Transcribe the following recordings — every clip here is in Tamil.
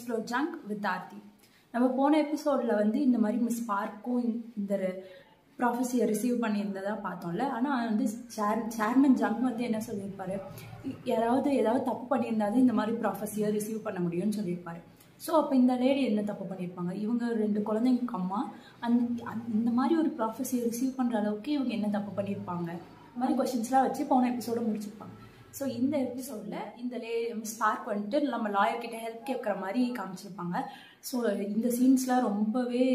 எக்ஸ்ப்ளோர் ஜங்க் வித் ஆர்த்தி நம்ம போன எபிசோடில் வந்து இந்த மாதிரி மிஸ் பார்க்கும் இந்த ப்ராஃபஸியை ரிசீவ் பண்ணியிருந்ததா பார்த்தோம்ல ஆனால் வந்து சேர் சேர்மன் ஜங் வந்து என்ன சொல்லியிருப்பாரு யாராவது ஏதாவது தப்பு பண்ணியிருந்தாலும் இந்த மாதிரி ப்ராஃபஸியை ரிசீவ் பண்ண முடியும்னு சொல்லியிருப்பாரு ஸோ அப்போ இந்த லேடி என்ன தப்பு பண்ணியிருப்பாங்க இவங்க ரெண்டு குழந்தைங்களுக்கு அம்மா அந்த இந்த மாதிரி ஒரு ப்ராஃபஸியை ரிசீவ் பண்ணுற அளவுக்கு இவங்க என்ன தப்பு பண்ணியிருப்பாங்க இந்த மாதிரி கொஷின்ஸ்லாம் வச்சு போன எபிசோட முடிச்சிருப்பாங்க ஸோ இந்த எபிசோடில் இந்த லே ஸ்பார்க் வந்துட்டு நம்ம லாயர் கிட்ட ஹெல்ப் கேட்குற மாதிரி காமிச்சிருப்பாங்க ஸோ இந்த சீன்ஸ்லாம் ரொம்பவே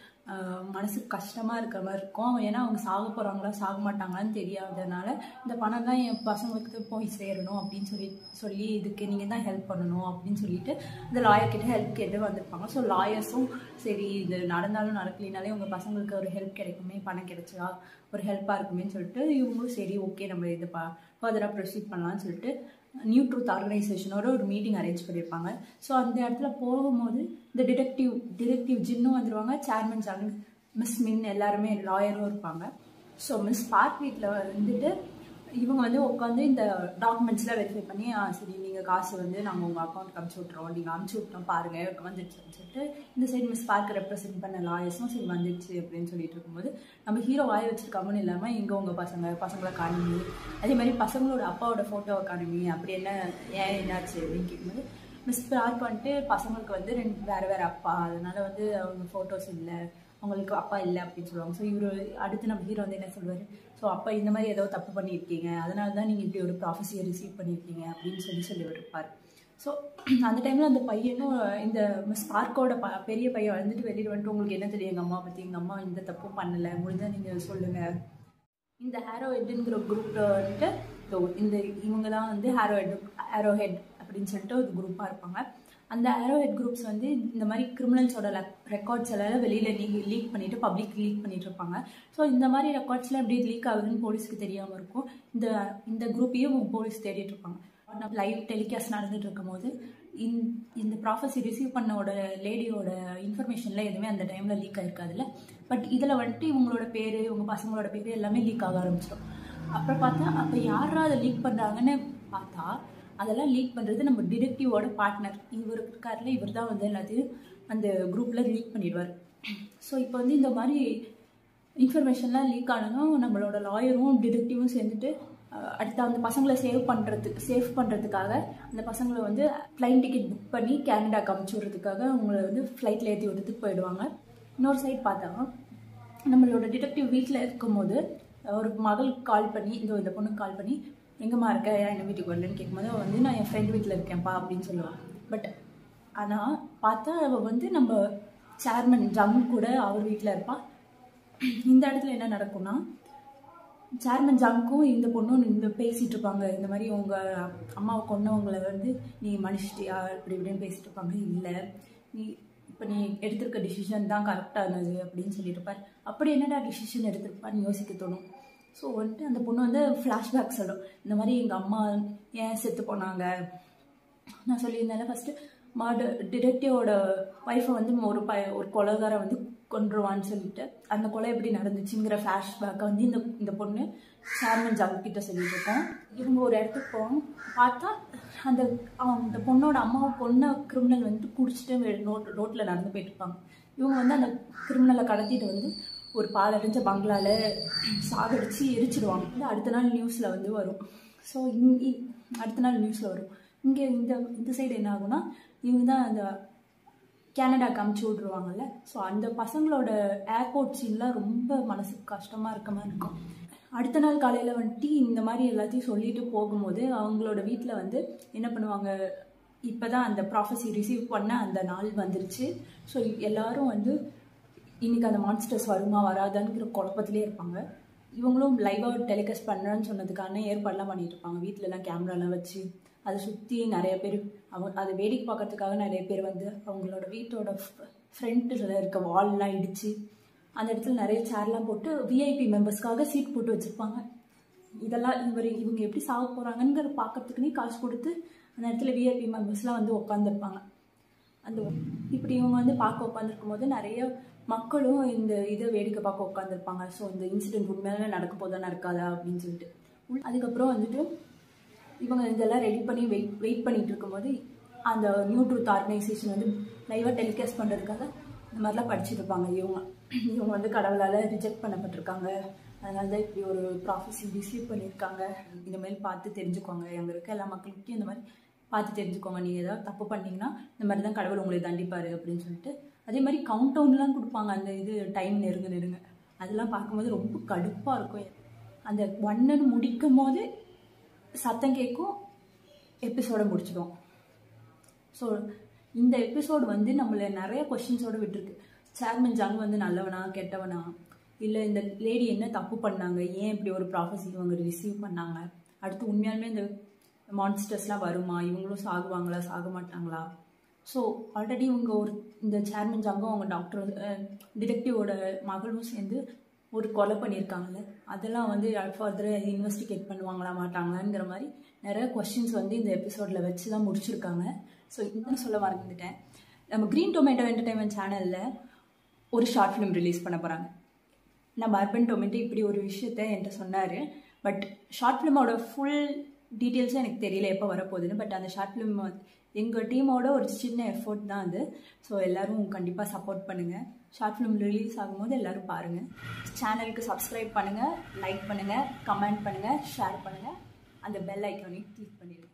மனசுக்கு கஷ்டமாக இருக்கிற மாதிரி இருக்கும் ஏன்னா அவங்க சாக போகிறாங்களா சாக மாட்டாங்களான்னு தெரியாதனால இந்த பணம் தான் என் பசங்களுக்கு போய் சேரணும் அப்படின்னு சொல்லி சொல்லி இதுக்கு நீங்கள் தான் ஹெல்ப் பண்ணணும் அப்படின்னு சொல்லிட்டு இந்த லாயர் கிட்ட ஹெல்ப் கேட்டு வந்திருப்பாங்க ஸோ லாயர்ஸும் சரி இது நடந்தாலும் நடக்கலினாலே உங்கள் பசங்களுக்கு ஒரு ஹெல்ப் கிடைக்குமே பணம் கிடைச்சா ஒரு ஹெல்ப்பாக இருக்குமேன்னு சொல்லிட்டு இவங்களும் சரி ஓகே நம்ம இதை பா ஃபர்தராக ப்ரொசீட் பண்ணலாம்னு சொல்லிட்டு நியூ ட்ரூத் ஆர்கனைசேஷனோட ஒரு மீட்டிங் அரேஞ்ச் பண்ணியிருப்பாங்க ஸோ அந்த இடத்துல போகும்போது இந்த டிடெக்டிவ் டிடெக்டிவ் ஜின்னும் வந்துடுவாங்க சேர்மன் ஜங் மிஸ் மின் எல்லாருமே லாயரும் இருப்பாங்க ஸோ மிஸ் பார்க் வீட்டில் வந்துட்டு இவங்க வந்து உட்காந்து இந்த டாக்குமெண்ட்ஸ்லாம் வெரிஃபை பண்ணி ஆ சரி நீங்கள் காசு வந்து நாங்கள் உங்கள் அக்கௌண்ட்க்கு அமுச்சு விட்றோம் நீங்கள் அமுச்சு விட்டோம் பாருங்கள் வந்துடுச்சுன்னு சொல்லிட்டு இந்த சைடு மிஸ் பார்க்க ரெப்ரசென்ட் பண்ண லாயர்ஸும் சரி வந்துடுச்சு அப்படின்னு சொல்லிட்டு இருக்கும்போது நம்ம ஹீரோ வாய் வச்சிருக்காமனு இல்லாமல் இங்கே உங்கள் பசங்க பசங்களை காணுமி அதே மாதிரி பசங்களோட அப்பாவோட ஃபோட்டோவை காணுமி அப்படி என்ன ஏன் என்னாச்சு அப்படின்னு கேட்கும்போது மிஸ் பார்க் வந்துட்டு பசங்களுக்கு வந்து ரெண்டு வேறு வேறு அப்பா அதனால வந்து அவங்க ஃபோட்டோஸ் இல்லை அவங்களுக்கு அப்பா இல்லை அப்படின்னு சொல்லுவாங்க ஸோ இவர் அடுத்து நம்ம ஹீரோ வந்து என்ன சொல்லுவார் ஸோ அப்பா இந்த மாதிரி ஏதோ தப்பு பண்ணியிருக்கீங்க அதனால தான் நீங்கள் இப்படி ஒரு ப்ராஃபஸியை ரிசீவ் பண்ணியிருக்கீங்க அப்படின்னு சொல்லி சொல்லி இருப்பார் ஸோ அந்த டைமில் அந்த பையனும் இந்த மிஸ் பார்க்கோட ப பெரிய பையன் வந்துட்டு வெளியில் வந்துட்டு உங்களுக்கு என்ன தெரியும் எங்கள் அம்மா பற்றி எங்கள் அம்மா இந்த தப்பும் பண்ணலை முடிஞ்சால் நீங்கள் சொல்லுங்கள் இந்த ஹேரோ ஹெட்டுங்கிற குரூப்பில் வந்துட்டு இந்த இவங்க தான் வந்து ஹேரோ ஹெட் ஹேரோ ஹெட் அப்படின்னு சொல்லிட்டு ஒரு குரூப்பாக இருப்பாங்க அந்த ஹெட் குரூப்ஸ் வந்து இந்த மாதிரி கிரிமினல்ஸோட ரெக்கார்ட்ஸ் எல்லாம் வெளியில் லீக் லீக் பண்ணிவிட்டு பப்ளிக் லீக் பண்ணிட்டு இருப்பாங்க ஸோ இந்த மாதிரி ரெக்கார்ட்ஸ்லாம் எப்படி லீக் ஆகுதுன்னு போலீஸ்க்கு தெரியாமல் இருக்கும் இந்த இந்த குரூப்பையும் போலீஸ் தேடிட்டு இருப்பாங்க லைவ் டெலிகாஸ்ட் நடந்துட்டு இருக்கும் போது இந் இந்த ப்ராஃபஸி ரிசீவ் பண்ணோட லேடியோட இன்ஃபர்மேஷன்லாம் எதுவுமே அந்த டைமில் லீக் ஆயிருக்காதுல்ல பட் இதில் வந்துட்டு இவங்களோட பேர் இவங்க பசங்களோட பேர் எல்லாமே லீக் ஆக ஆரம்பிச்சிடும் அப்புறம் பார்த்தா அப்போ யாரா அதை லீக் பண்ணுறாங்கன்னு பார்த்தா அதெல்லாம் லீக் பண்ணுறது நம்ம டிடெக்டிவோட பார்ட்னர் இவர் இருக்கார்ல இவர் தான் வந்து எல்லாத்தையும் அந்த குரூப்பில் லீக் பண்ணிடுவார் ஸோ இப்போ வந்து இந்த மாதிரி இன்ஃபர்மேஷன்லாம் லீக் ஆனதும் நம்மளோட லாயரும் டிடெக்டிவும் சேர்ந்துட்டு அடுத்த அந்த பசங்களை சேவ் பண்ணுறதுக்கு சேவ் பண்ணுறதுக்காக அந்த பசங்களை வந்து ஃப்ளைட் டிக்கெட் புக் பண்ணி கேனடாக்கு அமுச்சு விட்றதுக்காக அவங்கள வந்து ஃப்ளைட்டில் ஏற்றி விட்டுட்டு போயிடுவாங்க இன்னொரு சைட் பார்த்தா நம்மளோட டிடெக்டிவ் வீட்டில் இருக்கும்போது ஒரு மகளுக்கு கால் பண்ணி இந்த இந்த பொண்ணுக்கு கால் பண்ணி எங்கம்மா இருக்க ஏன் எங்கள் வீட்டுக்கு வரலன்னு கேட்கும்போது அவள் வந்து நான் என் ஃப்ரெண்ட் வீட்டில் இருக்கேன்ப்பா அப்படின்னு சொல்லுவாள் பட் ஆனால் பார்த்தா அவள் வந்து நம்ம சேர்மன் ஜங் கூட அவர் வீட்டில் இருப்பாள் இந்த இடத்துல என்ன நடக்கும்னா சேர்மன் ஜங்க்கும் இந்த பொண்ணும் இந்த பேசிகிட்டு இருப்பாங்க இந்த மாதிரி உங்கள் அம்மாவை கொண்டவங்களை வந்து நீ மனுஷிட்டியா இப்படி இப்படின்னு பேசிகிட்டு இருப்பாங்க இல்லை நீ இப்போ நீ எடுத்திருக்க டிசிஷன் தான் கரெக்டாக இருந்தது அப்படின்னு சொல்லிட்டு இருப்பார் அப்படி என்னடா டிசிஷன் எடுத்திருப்பான்னு யோசிக்க தோணும் ஸோ வந்துட்டு அந்த பொண்ணு வந்து ஃப்ளாஷ்பேக் சொல்லும் இந்த மாதிரி எங்கள் அம்மா ஏன் செத்து போனாங்க நான் சொல்லியிருந்தேன்ல ஃபஸ்ட்டு மாடு டிடெக்டிவோட ஒய்ஃபை வந்து ஒரு ப ஒரு கொலகாரை வந்து கொண்டுருவான்னு சொல்லிட்டு அந்த கொலை எப்படி நடந்துச்சுங்கிற ஃப்ளாஷ்பேக்கை வந்து இந்த இந்த பொண்ணு சேர்மன் ஜாக் கிட்ட சொல்லிட்டு இருக்கோம் இவங்க ஒரு இடத்துக்கு போவோம் பார்த்தா அந்த அந்த பொண்ணோட அம்மாவை பொண்ணை கிரிமினல் வந்து குடிச்சிட்டு ரோட் ரோட்டில் நடந்து போயிட்டு இருப்பாங்க இவங்க வந்து அந்த கிரிமினலை கடத்திட்டு வந்து ஒரு பாலடைஞ்ச பங்களாவில் சாகடிச்சு எரிச்சிடுவாங்க வந்து அடுத்த நாள் நியூஸில் வந்து வரும் ஸோ இங்கே அடுத்த நாள் நியூஸில் வரும் இங்கே இந்த இந்த சைடு என்ன ஆகும்னா இவங்க தான் அந்த கேனடாக்கு அமுச்சு விட்ருவாங்கல்ல ஸோ அந்த பசங்களோட ஏர்போர்ட் சீன்லாம் ரொம்ப மனசுக்கு கஷ்டமாக இருக்க மாதிரி இருக்கும் அடுத்த நாள் காலையில் வந்துட்டு இந்த மாதிரி எல்லாத்தையும் சொல்லிட்டு போகும்போது அவங்களோட வீட்டில் வந்து என்ன பண்ணுவாங்க இப்போ தான் அந்த ப்ராஃபஸி ரிசீவ் பண்ண அந்த நாள் வந்துருச்சு ஸோ எல்லாரும் வந்து இன்றைக்கி அந்த மான்ஸ்டர்ஸ் வருமா வராதாங்கிற குழப்பத்திலே இருப்பாங்க இவங்களும் லைவாக டெலிகாஸ்ட் பண்ணுறேன்னு சொன்னதுக்கான ஏற்பாடெலாம் பண்ணிட்டு இருப்பாங்க வீட்டிலலாம் கேமராலாம் வச்சு அதை சுற்றி நிறைய பேர் அவங்க அதை வேடிக்கை பார்க்கறதுக்காக நிறைய பேர் வந்து அவங்களோட வீட்டோட ஃப்ரண்ட்டில் இருக்க வால்லாம் இடித்து அந்த இடத்துல நிறைய சேர்லாம் போட்டு விஐபி மெம்பர்ஸ்க்காக சீட் போட்டு வச்சுருப்பாங்க இதெல்லாம் இவர் இவங்க எப்படி சாக போகிறாங்கங்கிற பார்க்கறதுக்குனே காசு கொடுத்து அந்த இடத்துல விஐபி மெம்பர்ஸ்லாம் வந்து உட்காந்துருப்பாங்க அந்த இப்படி இவங்க வந்து பார்க்க உட்காந்துருக்கும் போது நிறைய மக்களும் இந்த இதை வேடிக்கை பார்க்க உட்காந்துருப்பாங்க ஸோ இந்த இன்சிடென்ட் உண்மையில நடக்க போதா நடக்காதா அப்படின்னு சொல்லிட்டு அதுக்கப்புறம் வந்துட்டு இவங்க இதெல்லாம் ரெடி பண்ணி வெயிட் வெயிட் பண்ணிட்டு இருக்கும்போது அந்த நியூ ட்ரூத் ஆர்கனைசேஷன் வந்து லைவாக டெலிகாஸ்ட் பண்ணுறதுக்காக இந்த மாதிரிலாம் படிச்சுட்டு இருப்பாங்க இவங்க இவங்க வந்து கடவுளால் ரிஜெக்ட் பண்ணப்பட்டிருக்காங்க அதனால தான் இப்படி ஒரு ப்ராஃபஸி ரிசீவ் பண்ணியிருக்காங்க இந்த மாதிரி பார்த்து தெரிஞ்சுக்கோங்க அங்கே இருக்க எல்லா மக்களுக்கும் இந்த மாதிரி பார்த்து தெரிஞ்சுக்கோங்க நீங்கள் ஏதாவது தப்பு பண்ணீங்கன்னா இந்த மாதிரி தான் கடவுள் உங்களை தண்டிப்பார் அப்படின்னு சொல்லிட்டு அதே மாதிரி கவுண்ட் டவுன்லாம் கொடுப்பாங்க அந்த இது டைம் நெருங்க நெருங்க அதெல்லாம் பார்க்கும்போது ரொம்ப கடுப்பாக இருக்கும் அந்த ஒன்னு முடிக்கும் போது சத்தம் கேட்கும் எபிசோட முடிச்சிடும் ஸோ இந்த எபிசோடு வந்து நம்மளை நிறைய கொஷின்ஸோட விட்டுருக்கு சேர்மன் ஜங் வந்து நல்லவனா கெட்டவனா இல்லை இந்த லேடி என்ன தப்பு பண்ணாங்க ஏன் இப்படி ஒரு ப்ராஃபஸி இவங்க ரிசீவ் பண்ணாங்க அடுத்து உண்மையாலுமே இந்த மான்ஸ்டர்ஸ்லாம் வருமா இவங்களும் சாகுவாங்களா சாக மாட்டாங்களா ஸோ ஆல்ரெடி இவங்க ஒரு இந்த சேர்மன் ஜங்கும் அவங்க டாக்டர் டிடெக்டிவோட மகளும் சேர்ந்து ஒரு கொலை பண்ணியிருக்காங்கல்ல அதெல்லாம் வந்து ஃபர்தராக இன்வெஸ்டிகேட் பண்ணுவாங்களா மாட்டாங்களாங்கிற மாதிரி நிறைய கொஷின்ஸ் வந்து இந்த எபிசோடில் வச்சு தான் முடிச்சிருக்காங்க ஸோ இன்னும் சொல்ல மறந்துட்டேன் நம்ம க்ரீன் டொமேட்டோ என்டர்டைன்மெண்ட் சேனலில் ஒரு ஷார்ட் ஃபிலிம் ரிலீஸ் பண்ண போகிறாங்க நம்ம அர்பன் டொமேட்டோ இப்படி ஒரு விஷயத்த என்கிட்ட சொன்னார் பட் ஷார்ட் ஃபிலிமோட ஃபுல் டீட்டெயில்ஸும் எனக்கு தெரியல எப்போ வரப்போகுதுன்னு பட் அந்த ஷார்ட் ஃபிலிம் எங்கள் டீமோட ஒரு சின்ன எஃபோர்ட் தான் அது ஸோ எல்லோரும் கண்டிப்பாக சப்போர்ட் பண்ணுங்கள் ஷார்ட் ஃபிலிம் ரிலீஸ் ஆகும்போது எல்லோரும் பாருங்கள் சேனலுக்கு சப்ஸ்கிரைப் பண்ணுங்கள் லைக் பண்ணுங்கள் கமெண்ட் பண்ணுங்கள் ஷேர் பண்ணுங்கள் அந்த பெல் ஐக்கானையும் கிளிக் பண்ணிடுங்க